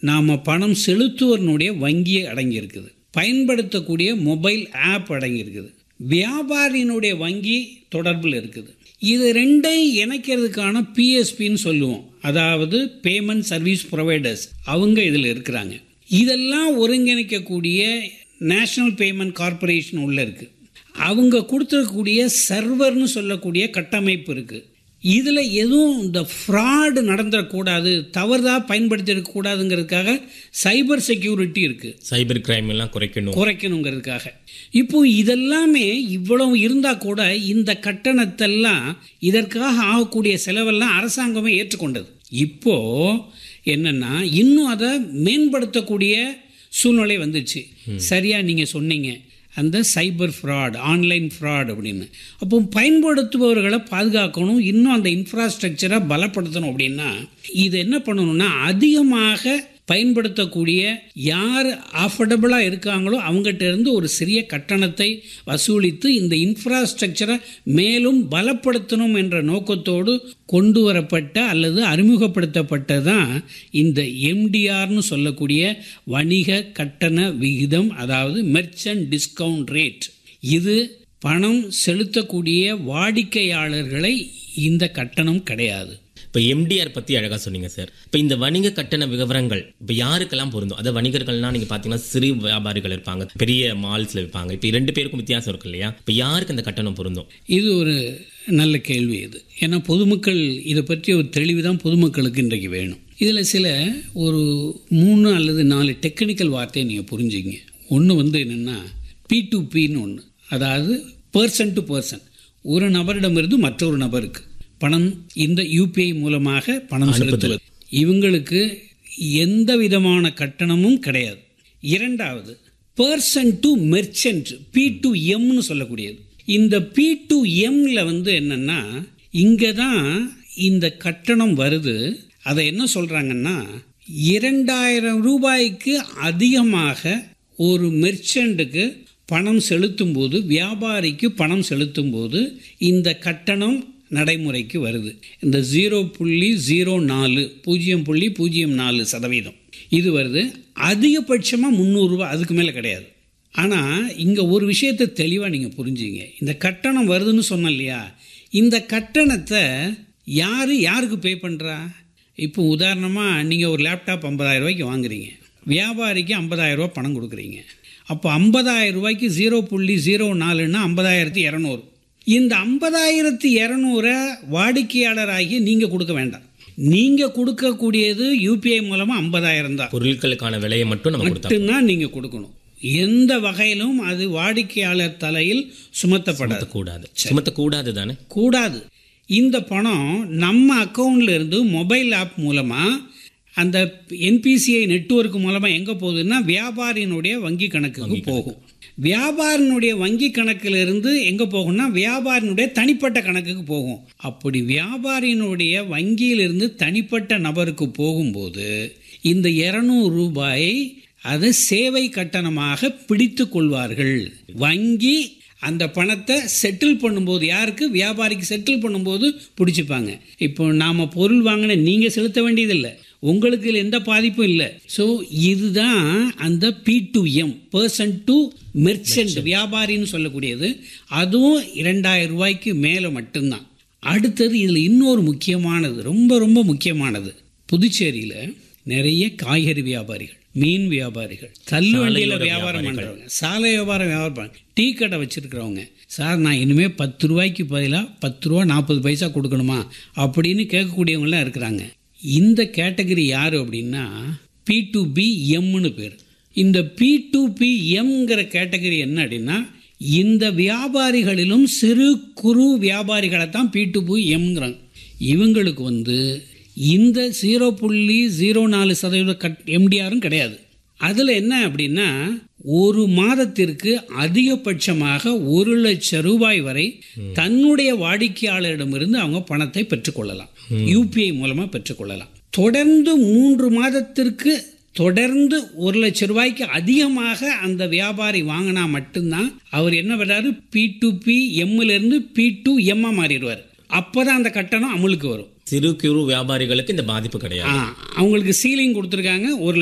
நாம் பணம் செலுத்துவதனுடைய வங்கி அடங்கியிருக்குது பயன்படுத்தக்கூடிய மொபைல் ஆப் அடங்கியிருக்குது வியாபாரியினுடைய வங்கி தொடர்பில் இருக்குது இது ரெண்டையும் இணைக்கிறதுக்கான பிஎஸ்பின்னு சொல்லுவோம் அதாவது பேமெண்ட் சர்வீஸ் ப்ரொவைடர்ஸ் அவங்க இதில் இருக்கிறாங்க இதெல்லாம் ஒருங்கிணைக்கக்கூடிய நேஷனல் பேமெண்ட் கார்ப்பரேஷன் உள்ள இருக்குது அவங்க கொடுத்துருக்கக்கூடிய சர்வர்னு சொல்லக்கூடிய கட்டமைப்பு இருக்குது இதில் எதுவும் இந்த ஃப்ராடு நடந்துடக்கூடாது தவறுதாக பயன்படுத்திடக்கூடாதுங்கிறதுக்காக சைபர் செக்யூரிட்டி இருக்குது சைபர் கிரைம் எல்லாம் குறைக்கணும் குறைக்கணுங்கிறதுக்காக இப்போ இதெல்லாமே இவ்வளவு இருந்தால் கூட இந்த கட்டணத்தெல்லாம் இதற்காக ஆகக்கூடிய செலவெல்லாம் அரசாங்கமே ஏற்றுக்கொண்டது இப்போ என்னன்னா இன்னும் அதை மேம்படுத்தக்கூடிய சூழ்நிலை வந்துச்சு சரியா நீங்க சொன்னீங்க அந்த சைபர் ஃப்ராட் ஆன்லைன் ஃப்ராட் அப்படின்னு அப்போ பயன்படுத்துபவர்களை பாதுகாக்கணும் இன்னும் அந்த இன்ஃப்ராஸ்ட்ரக்சரை பலப்படுத்தணும் அப்படின்னா இது என்ன பண்ணணும்னா அதிகமாக பயன்படுத்தக்கூடிய யார் அஃபோர்டபுளாக இருக்காங்களோ அவங்ககிட்ட இருந்து ஒரு சிறிய கட்டணத்தை வசூலித்து இந்த இன்ஃப்ராஸ்ட்ரக்சரை மேலும் பலப்படுத்தணும் என்ற நோக்கத்தோடு கொண்டு வரப்பட்ட அல்லது அறிமுகப்படுத்தப்பட்டதான் இந்த எம்டிஆர்னு சொல்லக்கூடிய வணிக கட்டண விகிதம் அதாவது மெர்ச்சன்ட் டிஸ்கவுண்ட் ரேட் இது பணம் செலுத்தக்கூடிய வாடிக்கையாளர்களை இந்த கட்டணம் கிடையாது இப்போ எம்டிஆர் பற்றி அழகாக சொன்னீங்க சார் இப்போ இந்த வணிக கட்டண விவரங்கள் இப்போ யாருக்கெல்லாம் பொருந்தும் அதை வணிகர்கள்னா நீங்கள் பார்த்தீங்கன்னா சிறு வியாபாரிகள் இருப்பாங்க பெரிய மால்ஸில் விற்பாங்க இப்போ ரெண்டு பேருக்கும் வித்தியாசம் இருக்கு இல்லையா இப்போ யாருக்கு அந்த கட்டணம் பொருந்தும் இது ஒரு நல்ல கேள்வி இது ஏன்னா பொதுமக்கள் இதை பற்றி ஒரு தெளிவு தான் பொதுமக்களுக்கு இன்றைக்கு வேணும் இதில் சில ஒரு மூணு அல்லது நாலு டெக்னிக்கல் வார்த்தையை நீங்கள் புரிஞ்சுங்க ஒன்று வந்து என்னென்னா பி டு பின்னு ஒன்று அதாவது பர்சன் டு பர்சன் ஒரு நபரிடமிருந்து மற்றொரு நபருக்கு பணம் இந்த யூபிஐ மூலமாக பணம் செலுத்துவது இவங்களுக்கு எந்த விதமான கட்டணமும் கிடையாது இரண்டாவது person to merchant P to எம்னு சொல்லக்கூடியது இந்த பி டு எம்ல வந்து என்னன்னா இங்கே தான் இந்த கட்டணம் வருது அதை என்ன சொல்கிறாங்கன்னா இரண்டாயிரம் ரூபாய்க்கு அதிகமாக ஒரு மெர்ச்சண்ட்டுக்கு பணம் செலுத்தும் போது வியாபாரிக்கு பணம் செலுத்தும் போது இந்த கட்டணம் நடைமுறைக்கு வருது இந்த ஜீரோ புள்ளி ஜீரோ நாலு பூஜ்ஜியம் புள்ளி பூஜ்ஜியம் நாலு சதவீதம் இது வருது அதிகபட்சமாக முந்நூறுரூவா அதுக்கு மேலே கிடையாது ஆனால் இங்கே ஒரு விஷயத்தை தெளிவாக நீங்கள் புரிஞ்சுங்க இந்த கட்டணம் வருதுன்னு சொன்னோம் இல்லையா இந்த கட்டணத்தை யார் யாருக்கு பே பண்ணுறா இப்போ உதாரணமாக நீங்கள் ஒரு லேப்டாப் ஐம்பதாயிரம் ரூபாய்க்கு வாங்குறீங்க வியாபாரிக்கு ஐம்பதாயிரம் ரூபாய் பணம் கொடுக்குறீங்க அப்போ ஐம்பதாயிரம் ரூபாய்க்கு ஜீரோ புள்ளி ஜீரோ நாலுன்னா ஐம்பதாயிரத்தி இரநூறு இந்த ஐம்பதாயிரத்தி இரநூறை வாடிக்கையாளராகி நீங்கள் கொடுக்க வேண்டாம் நீங்கள் கொடுக்கக்கூடியது யூபிஐ மூலமாக ஐம்பதாயிரம் தான் பொருட்களுக்கான விலையை மட்டும் நம்ம கொடுத்தா மட்டும்தான் நீங்கள் கொடுக்கணும் எந்த வகையிலும் அது வாடிக்கையாளர் தலையில் சுமத்தப்படாது கூடாது சுமத்தக்கூடாது தானே கூடாது இந்த பணம் நம்ம அக்கௌண்ட்ல இருந்து மொபைல் ஆப் மூலமாக அந்த என்பிசிஐ நெட்வொர்க் மூலமாக எங்கே போகுதுன்னா வியாபாரியினுடைய வங்கி கணக்குக்கு போகும் வியாபாரினுடைய வங்கி கணக்கிலிருந்து எங்கே போகும்னா வியாபாரினுடைய தனிப்பட்ட கணக்குக்கு போகும் அப்படி வியாபாரியினுடைய வங்கியிலிருந்து தனிப்பட்ட நபருக்கு போகும்போது இந்த இரநூறு ரூபாயை அதை சேவை கட்டணமாக பிடித்து கொள்வார்கள் வங்கி அந்த பணத்தை செட்டில் பண்ணும்போது யாருக்கு வியாபாரிக்கு செட்டில் பண்ணும்போது பிடிச்சிப்பாங்க இப்போ நாம் பொருள் வாங்கின நீங்கள் செலுத்த வேண்டியதில்லை உங்களுக்கு இதுல எந்த பாதிப்பும் இல்லை ஸோ இதுதான் அந்த P to M person to merchant வியாபாரின்னு சொல்லக்கூடியது அதுவும் இரண்டாயிரம் ரூபாய்க்கு மேலே மட்டும்தான் அடுத்தது இதில் இன்னொரு முக்கியமானது ரொம்ப ரொம்ப முக்கியமானது புதுச்சேரியில் நிறைய காய்கறி வியாபாரிகள் மீன் வியாபாரிகள் தள்ளுவண்டியில் வியாபாரம் பண்ணுறவங்க சாலை வியாபாரம் வியாபாரம் பண்ணுறாங்க டீ கடை வச்சுருக்கிறவங்க சார் நான் இனிமேல் பத்து ரூபாய்க்கு பதிலாக பத்து ரூபா நாற்பது பைசா கொடுக்கணுமா அப்படின்னு கேட்கக்கூடியவங்களாம் இருக்கிறாங்க இந்த கேட்டகரி யார் அப்படின்னா பி டு பி எம்னு பேர் இந்த பி டு பி எம்ங்கிற கேட்டகரி என்ன அப்படின்னா இந்த வியாபாரிகளிலும் சிறு குறு வியாபாரிகளை தான் பி டு பி எம்ங்கிறாங்க இவங்களுக்கு வந்து இந்த ஜீரோ புள்ளி ஜீரோ நாலு சதவீத கட் எம்டிஆரும் கிடையாது அதில் என்ன அப்படின்னா ஒரு மாதத்திற்கு அதிகபட்சமாக ஒரு லட்சம் ரூபாய் வரை தன்னுடைய வாடிக்கையாளரிடமிருந்து அவங்க பணத்தை பெற்றுக்கொள்ளலாம் யூபிஐ மூலமாக பெற்றுக்கொள்ளலாம் தொடர்ந்து மூன்று மாதத்திற்கு தொடர்ந்து ஒரு லட்சம் ரூபாய்க்கு அதிகமாக அந்த வியாபாரி வாங்கினா மட்டும்தான் அவர் என்ன பண்ணுறாரு பி டு பி எம்மிலிருந்து பி டு எம்மா மாறிடுவார் அப்போதான் அந்த கட்டணம் அமலுக்கு வரும் சிறு குறு வியாபாரிகளுக்கு இந்த பாதிப்பு கிடையாது ஆ, அவங்களுக்கு சீலிங் கொடுத்துருக்காங்க ஒரு